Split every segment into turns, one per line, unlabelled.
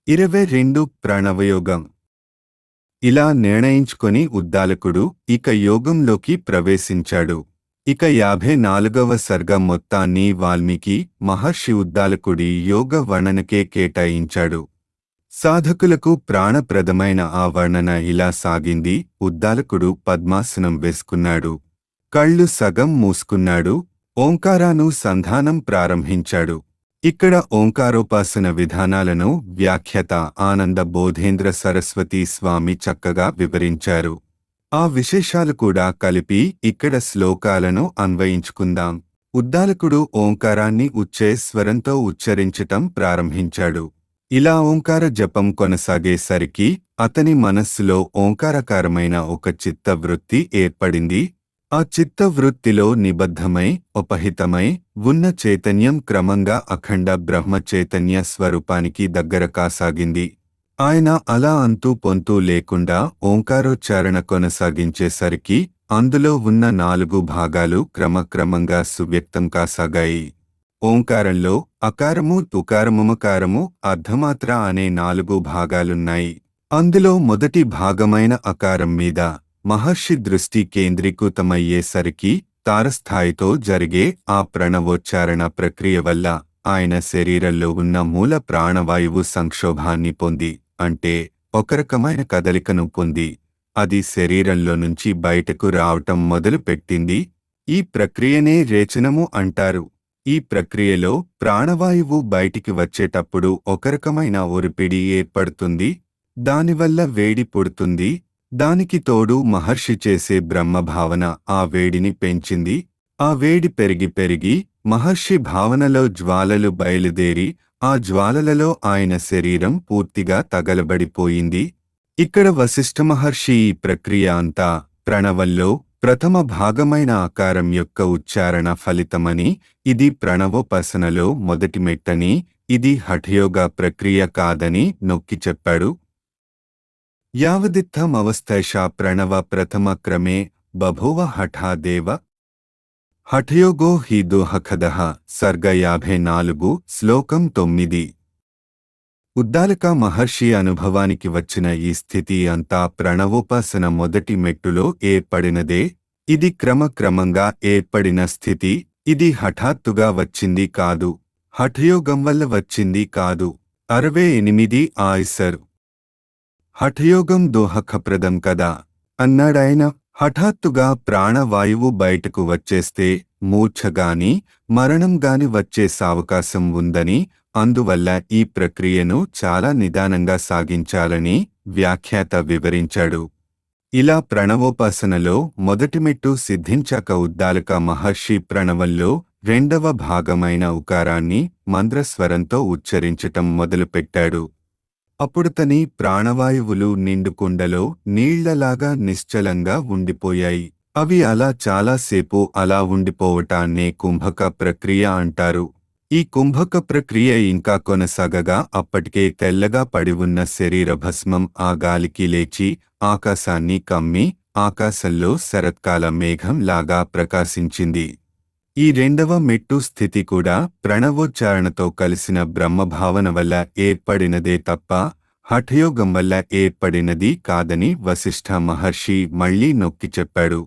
ఇరవై రెండు ప్రణవయోగం ఇలా నిర్ణయించుకొని ఉద్దాలకుడు ఇక యోగంలోకి ప్రవేశించాడు ఇక యాభై నాలుగవ సర్గం మొత్తాన్ని వాల్మీకి మహర్షి ఉద్దాలకుడి యోగ వర్ణనకే కేటాయించాడు సాధకులకు ప్రాణప్రదమైన ఆ వర్ణన ఇలా సాగింది ఉద్దాలకుడు పద్మాసనం వేసుకున్నాడు కళ్ళు సగం మూసుకున్నాడు ఓంకారాను సంధానం ప్రారంభించాడు ఇక్కడ ఓంకారోపాసన విధానాలను వ్యాఖ్యత ఆనంద బోధేంద్ర సరస్వతి స్వామి చక్కగా వివరించారు ఆ విశేషాలు కూడా కలిపి ఇక్కడ శ్లోకాలను అన్వయించుకుందాం ఉద్దాలకుడు ఓంకారాన్ని ఉచ్చేస్వరంతో ఉచ్చరించటం ప్రారంభించాడు ఇలా ఓంకార జపం కొనసాగేసరికి అతని మనస్సులో ఓంకారకారమైన ఒక చిత్తవృత్తి ఏర్పడింది ఆ చిత్తవృత్తిలో నిబద్ధమై ఉపహితమై ఉన్న చైతన్యం క్రమంగా అఖండ బ్రహ్మ చైతన్య స్వరూపానికి దగ్గర కాసాగింది ఆయన అలా అంతూ పొంతూ లేకుండా ఓంకారోచ్చారణ కొనసాగించేసరికి అందులో ఉన్న నాలుగు భాగాలు క్రమక్రమంగా సువ్యక్తం కాసాగాయి ఓంకారంలో అకారము తుకారముమకారము అర్ధమాత్ర అనే నాలుగు భాగాలున్నాయి అందులో మొదటి భాగమైన అకారం మీద మహర్షి దృష్టి కేంద్రీకృతమయ్యేసరికి తారస్థాయితో జరిగే ఆ ప్రణవోచ్చారణ ప్రక్రియ వల్ల ఆయన శరీరంలో ఉన్న మూల ప్రాణవాయువు సంక్షోభాన్ని పొంది అంటే ఒక రకమైన కదలికను పొంది అది శరీరంలో నుంచి బయటకు రావటం మొదలుపెట్టింది ఈ ప్రక్రియనే రేచనము అంటారు ఈ ప్రక్రియలో ప్రాణవాయువు బయటికి వచ్చేటప్పుడు ఒక రకమైన ఒరిపిడి ఏర్పడుతుంది దానివల్ల వేడి పుడుతుంది దానికి తోడు మహర్షి చేసే బ్రహ్మభావన ఆ వేడిని పెంచింది ఆ వేడి పెరిగి పెరిగి మహర్షి భావనలో జ్వాలలు బయలుదేరి ఆ జ్వాలలలో ఆయన శరీరం పూర్తిగా తగలబడిపోయింది ఇక్కడ వశిష్ఠ మహర్షి ఈ ప్రక్రియ అంతా ప్రణవంలో ప్రథమ భాగమైన ఆకారం యొక్క ఉచ్చారణ ఫలితమని ఇది ప్రణవోపాసనలో మొదటి మెట్టని ఇది హఠయోగ ప్రక్రియ కాదని నొక్కి చెప్పాడు యావదిత్తమవస్థైషా ప్రణవ ప్రథమ క్రమే బభూవ హఠాదేవ హఠయోగో హి దోహఖదః సర్గ యాభై నాలుగు శ్లోకం తొమ్మిది ఉద్దాలక మహర్షి అనుభవానికి వచ్చిన ఈ స్థితి అంతా ప్రణవోపాసన మొదటి మెట్టులో ఏర్పడినదే ఇది క్రమక్రమంగా ఏర్పడిన స్థితి ఇది హఠాత్తుగా వచ్చింది కాదు హఠయోగం వల్ల వచ్చింది కాదు అరవై ఎనిమిది ఆయిసరు హఠయోగం దోహకప్రదం కదా అన్నాడాయన హఠాత్తుగా ప్రాణవాయువు బయటకు వచ్చేస్తే మూర్ఛగాని మరణం గాని వచ్చే సావకాశం ఉందని అందువల్ల ఈ ప్రక్రియను చాలా నిదానంగా సాగించాలని వ్యాఖ్యాత వివరించాడు ఇలా ప్రణవోపాసనలో మొదటిమెట్టు సిద్ధించాక ఉద్దాలక మహర్షి ప్రణవంలో రెండవ భాగమైన ఉకారాన్ని మంద్రస్వరంతో ఉచ్చరించటం మొదలుపెట్టాడు అప్పుడుతని ప్రాణవాయువులు నిండుకుండలో నీళ్లలాగా నిశ్చలంగా ఉండిపోయాయి అవి అలా చాలాసేపు అలా ఉండిపోవటాన్నే కుంభక ప్రక్రియ అంటారు ఈ కుంభక ప్రక్రియ ఇంకా కొనసాగగా అప్పటికే తెల్లగా పడి ఉన్న శరీర భస్మం ఆ గాలికి లేచి ఆకాశాన్ని కమ్మి ఆకాశంలో శరత్కాల మేఘం లాగా ప్రకాశించింది ఈ రెండవ మెట్టు స్థితి కూడా ప్రణవోచ్చారణతో కలిసిన బ్రహ్మభావన వల్ల ఏర్పడినదే తప్ప హఠయోగం వల్ల ఏర్పడినది కాదని వశిష్ఠ మహర్షి మళ్లీ నొక్కి చెప్పాడు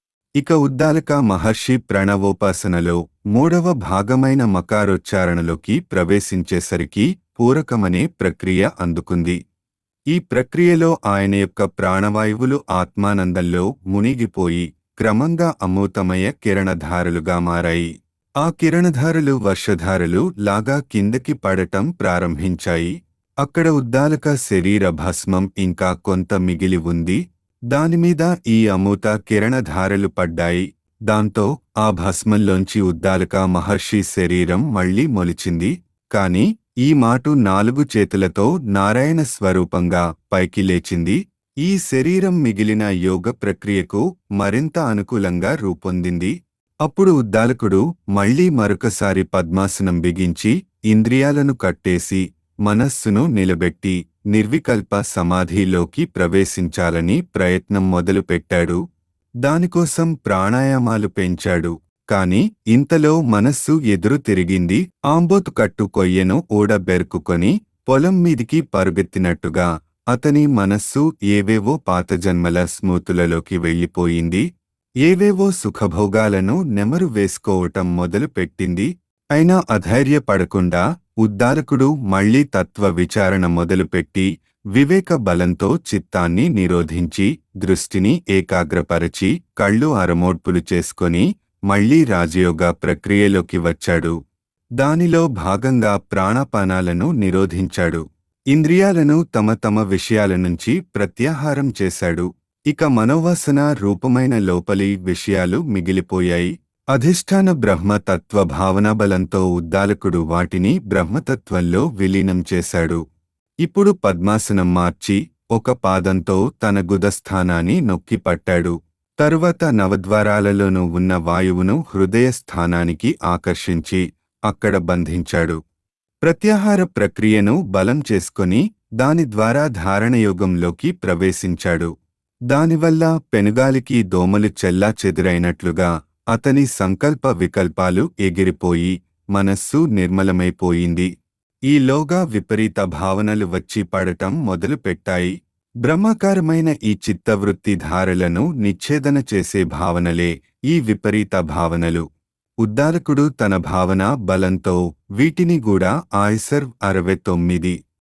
ఇక ఉద్దాలక మహర్షి ప్రణవోపాసనలో మూడవ భాగమైన మకారోచ్చారణలోకి ప్రవేశించేసరికి పూరకమనే ప్రక్రియ అందుకుంది ఈ ప్రక్రియలో ఆయన యొక్క ప్రాణవాయువులు ఆత్మానందంలో మునిగిపోయి క్రమంగా అమూతమయ కిరణధారలుగా మారాయి ఆ కిరణధారలు వర్షధారలు లాగా కిందకి పడటం ప్రారంభించాయి అక్కడ ఉద్దాలక శరీర భస్మం ఇంకా కొంత మిగిలి ఉంది దానిమీద ఈ అమూత కిరణధారలు పడ్డాయి దాంతో ఆ భస్మంలోంచి ఉద్దాలక మహర్షి శరీరం మళ్లీ మొలిచింది కాని ఈ మాటు నాలుగు చేతులతో నారాయణ స్వరూపంగా పైకి లేచింది ఈ శరీరం మిగిలిన యోగ ప్రక్రియకు మరింత అనుకూలంగా రూపొందింది అప్పుడు ఉద్దాలకుడు మళ్లీ మరొకసారి పద్మాసనం బిగించి ఇంద్రియాలను కట్టేసి మనస్సును నిలబెట్టి నిర్వికల్ప సమాధిలోకి ప్రవేశించాలని ప్రయత్నం మొదలుపెట్టాడు దానికోసం ప్రాణాయామాలు పెంచాడు కాని ఇంతలో మనస్సు ఎదురు తిరిగింది ఆంబోతు కట్టు కొయ్యను ఊడబెరుకుకొని పొలం మీదికి పరుగెత్తినట్టుగా అతని మనస్సు ఏవేవో పాత జన్మల స్మృతులలోకి వెళ్ళిపోయింది ఏవేవో సుఖభోగాలను నెమరు వేసుకోవటం మొదలుపెట్టింది అయినా అధైర్యపడకుండా ఉద్దారకుడు మళ్లీ తత్వ విచారణ మొదలుపెట్టి వివేక బలంతో చిత్తాన్ని నిరోధించి దృష్టిని ఏకాగ్రపరచి కళ్ళు అరమోడ్పులు చేసుకొని మళ్లీ రాజయోగ ప్రక్రియలోకి వచ్చాడు దానిలో భాగంగా ప్రాణాపానాలను నిరోధించాడు ఇంద్రియాలను తమ తమ విషయాల నుంచి ప్రత్యాహారం చేశాడు ఇక మనోవాసన రూపమైన లోపలి విషయాలు మిగిలిపోయాయి అధిష్టాన బ్రహ్మతత్వ భావనాబలంతో ఉద్దాలకుడు వాటిని బ్రహ్మతత్వంలో విలీనం చేశాడు ఇప్పుడు పద్మాసనం మార్చి ఒక పాదంతో తన గుదస్థానాన్ని నొక్కి పట్టాడు తరువాత నవద్వారాలలోనూ ఉన్న వాయువును హృదయ స్థానానికి ఆకర్షించి అక్కడ బంధించాడు ప్రత్యాహార ప్రక్రియను బలం చేసుకొని దాని ద్వారా ధారణయోగంలోకి ప్రవేశించాడు దానివల్ల పెనుగాలికి దోమలు చెల్లా చెదురైనట్లుగా అతని సంకల్ప వికల్పాలు ఎగిరిపోయి మనస్సు నిర్మలమైపోయింది ఈలోగా విపరీత భావనలు వచ్చి పడటం మొదలుపెట్టాయి బ్రహ్మాకారమైన ఈ చిత్తవృత్తి ధారలను నిచ్ఛేదన చేసే భావనలే ఈ విపరీత భావనలు ఉద్దారకుడు తన భావన బలంతో వీటిని కూడా ఆయిసర్ అరవై తొమ్మిది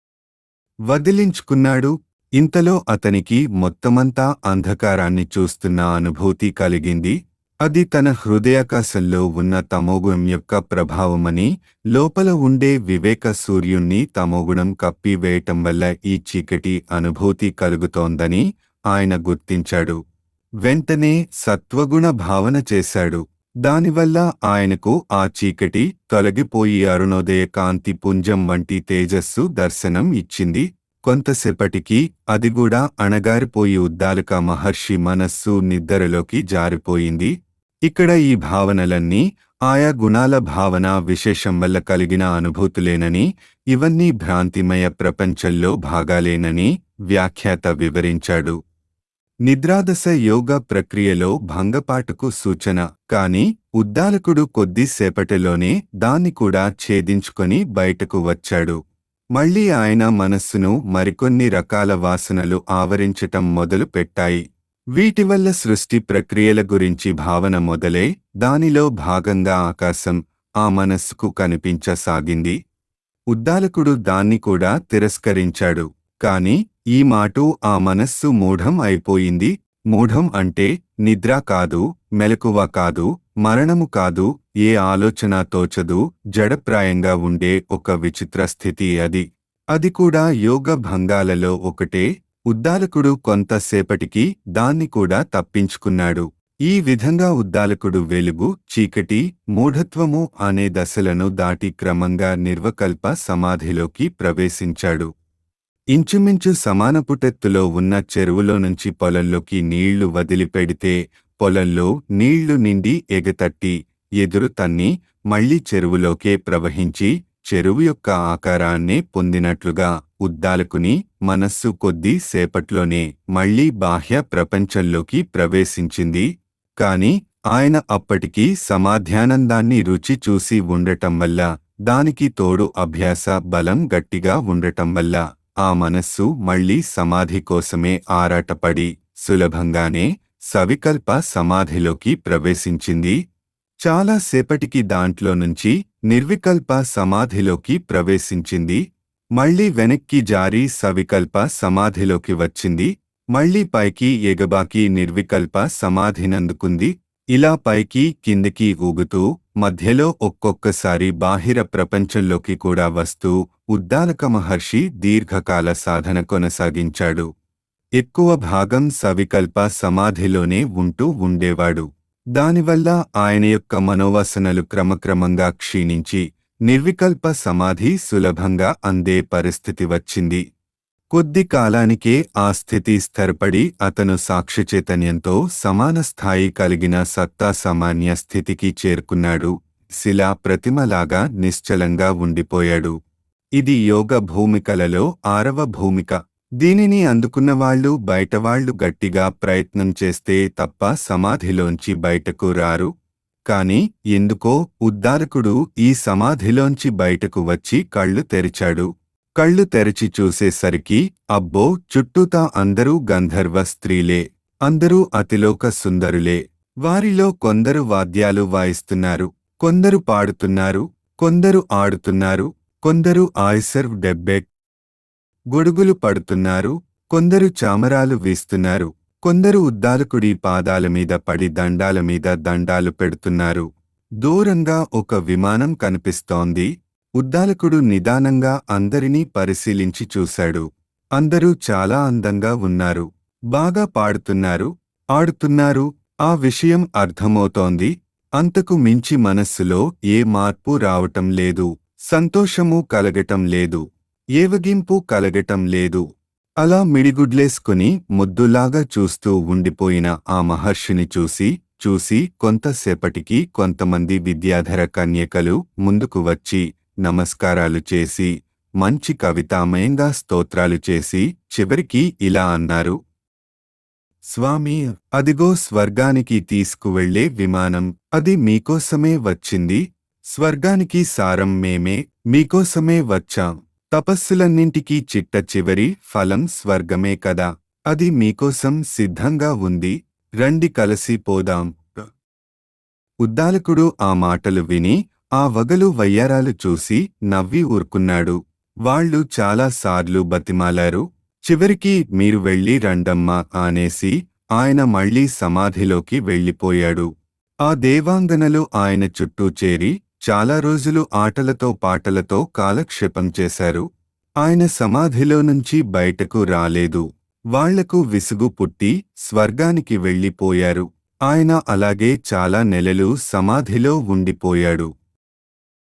వదిలించుకున్నాడు ఇంతలో అతనికి మొత్తమంతా అంధకారాన్ని చూస్తున్న అనుభూతి కలిగింది అది తన హృదయాకాశంలో ఉన్న తమోగుణం యొక్క ప్రభావమని లోపల ఉండే వివేక సూర్యుణ్ణి తమోగుణం కప్పివేయటం వల్ల ఈ చీకటి అనుభూతి కలుగుతోందని ఆయన గుర్తించాడు వెంటనే సత్వగుణ భావన చేశాడు దానివల్ల ఆయనకు ఆ చీకటి తొలగిపోయి అరుణోదయ కాంతి పుంజం వంటి తేజస్సు దర్శనం ఇచ్చింది కొంతసేపటికి అది కూడా అణగారిపోయి ఉద్దాలక మహర్షి మనస్సు నిద్దరలోకి జారిపోయింది ఇక్కడ ఈ భావనలన్నీ ఆయా గుణాల భావన విశేషం వల్ల కలిగిన అనుభూతులేనని ఇవన్నీ భ్రాంతిమయ ప్రపంచంలో భాగాలేనని వ్యాఖ్యాత వివరించాడు నిద్రాదశ యోగ ప్రక్రియలో భంగపాటుకు సూచన కాని ఉద్దాలకుడు కొద్దిసేపటిలోనే దాన్ని కూడా ఛేదించుకొని బయటకు వచ్చాడు మళ్ళీ ఆయన మనస్సును మరికొన్ని రకాల వాసనలు ఆవరించటం మొదలు పెట్టాయి వీటి వల్ల సృష్టి ప్రక్రియల గురించి భావన మొదలై దానిలో భాగంగా ఆకాశం ఆ మనస్సుకు కనిపించసాగింది ఉద్దాలకుడు దాన్ని కూడా తిరస్కరించాడు కాని ఈ మాటు ఆ మనస్సు మూఢం అయిపోయింది మూఢం అంటే నిద్ర కాదు మెలకువ కాదు మరణము కాదు ఏ ఆలోచన తోచదు జడప్రాయంగా ఉండే ఒక విచిత్ర స్థితి అది అది కూడా యోగ భంగాలలో ఒకటే ఉద్దాలకుడు కొంతసేపటికి దాన్ని కూడా తప్పించుకున్నాడు ఈ విధంగా ఉద్దాలకుడు వెలుగు చీకటి మూఢత్వము అనే దశలను దాటి క్రమంగా నిర్వకల్ప సమాధిలోకి ప్రవేశించాడు ఇంచుమించు సమానపుటెత్తులో ఉన్న చెరువులో నుంచి పొలంలోకి నీళ్లు వదిలిపెడితే పొలంలో నీళ్లు నిండి ఎగతట్టి ఎదురు తన్ని మళ్లీ చెరువులోకే ప్రవహించి చెరువు యొక్క ఆకారాన్నే పొందినట్లుగా ఉద్దాలకుని మనస్సు కొద్దీ సేపట్లోనే మళ్లీ బాహ్య ప్రపంచంలోకి ప్రవేశించింది కాని ఆయన అప్పటికీ సమాధ్యానందాన్ని రుచి చూసి ఉండటం వల్ల దానికి తోడు అభ్యాస బలం గట్టిగా ఉండటం వల్ల ఆ మనస్సు మళ్లీ సమాధి కోసమే ఆరాటపడి సులభంగానే సవికల్ప సమాధిలోకి ప్రవేశించింది చాలా సేపటికి దాంట్లో నుంచి నిర్వికల్ప సమాధిలోకి ప్రవేశించింది మళ్లీ వెనక్కి జారి సవికల్ప సమాధిలోకి వచ్చింది మళ్లీ పైకి ఎగబాకి నిర్వికల్ప సమాధినందుకుంది ఇలా పైకి కిందికి ఊగుతూ మధ్యలో ఒక్కొక్కసారి బాహిర ప్రపంచంలోకి కూడా వస్తూ ఉద్దాలక మహర్షి దీర్ఘకాల సాధన కొనసాగించాడు ఎక్కువ భాగం సవికల్ప సమాధిలోనే ఉంటూ ఉండేవాడు దానివల్ల ఆయన యొక్క మనోవాసనలు క్రమక్రమంగా క్షీణించి నిర్వికల్ప సమాధి సులభంగా అందే పరిస్థితి వచ్చింది కొద్ది కాలానికే ఆ స్థితి స్థిరపడి అతను సాక్షి చైతన్యంతో సమాన స్థాయి కలిగిన సత్తా సామాన్య స్థితికి చేరుకున్నాడు శిలా ప్రతిమలాగా నిశ్చలంగా ఉండిపోయాడు ఇది యోగ భూమికలలో ఆరవ భూమిక దీనిని అందుకున్నవాళ్లు బయటవాళ్లు గట్టిగా ప్రయత్నం చేస్తే తప్ప సమాధిలోంచి బయటకు రారు కాని ఎందుకో ఉద్దారకుడు ఈ సమాధిలోంచి బయటకు వచ్చి కళ్ళు తెరిచాడు కళ్ళు తెరచి చూసేసరికి అబ్బో చుట్టూతా అందరూ గంధర్వ స్త్రీలే అందరూ అతిలోక సుందరులే వారిలో కొందరు వాద్యాలు వాయిస్తున్నారు కొందరు పాడుతున్నారు కొందరు ఆడుతున్నారు కొందరు ఆయిసర్వ్ డెబ్బెట్ గొడుగులు పడుతున్నారు కొందరు చామరాలు వీస్తున్నారు కొందరు ఉద్దాలకుడి పాదాల మీద పడి దండాల మీద దండాలు పెడుతున్నారు దూరంగా ఒక విమానం కనిపిస్తోంది ఉద్దాలకుడు నిదానంగా అందరినీ పరిశీలించి చూశాడు అందరూ చాలా అందంగా ఉన్నారు బాగా పాడుతున్నారు ఆడుతున్నారు ఆ విషయం అర్థమవుతోంది అంతకు మించి మనస్సులో ఏ మార్పు రావటం లేదు సంతోషము కలగటం లేదు ఏవగింపు కలగటం లేదు అలా మిడిగుడ్లేసుకుని ముద్దులాగా చూస్తూ ఉండిపోయిన ఆ మహర్షిని చూసి చూసి కొంతసేపటికి కొంతమంది విద్యాధర కన్యకలు ముందుకు వచ్చి నమస్కారాలు చేసి మంచి కవితామయంగా స్తోత్రాలు చేసి చివరికి ఇలా అన్నారు స్వామి అదిగో స్వర్గానికి తీసుకువెళ్లే విమానం అది మీకోసమే వచ్చింది స్వర్గానికి సారం మేమే మీకోసమే వచ్చాం తపస్సులన్నింటికీ చిట్ట చివరి ఫలం స్వర్గమే కదా అది మీకోసం సిద్ధంగా ఉంది రండి కలసి పోదాం ఉద్దాలకుడు ఆ మాటలు విని ఆ వగలు వయ్యారాలు చూసి నవ్వి ఊరుకున్నాడు వాళ్ళు చాలా సార్లు బతిమాలారు చివరికి మీరు వెళ్ళి రండమ్మా అనేసి ఆయన మళ్ళీ సమాధిలోకి వెళ్ళిపోయాడు ఆ దేవాంగనలు ఆయన చుట్టూ చేరి చాలా రోజులు ఆటలతో పాటలతో కాలక్షేపం చేశారు ఆయన సమాధిలో నుంచి బయటకు రాలేదు వాళ్లకు విసుగు పుట్టి స్వర్గానికి వెళ్ళిపోయారు ఆయన అలాగే చాలా నెలలు సమాధిలో ఉండిపోయాడు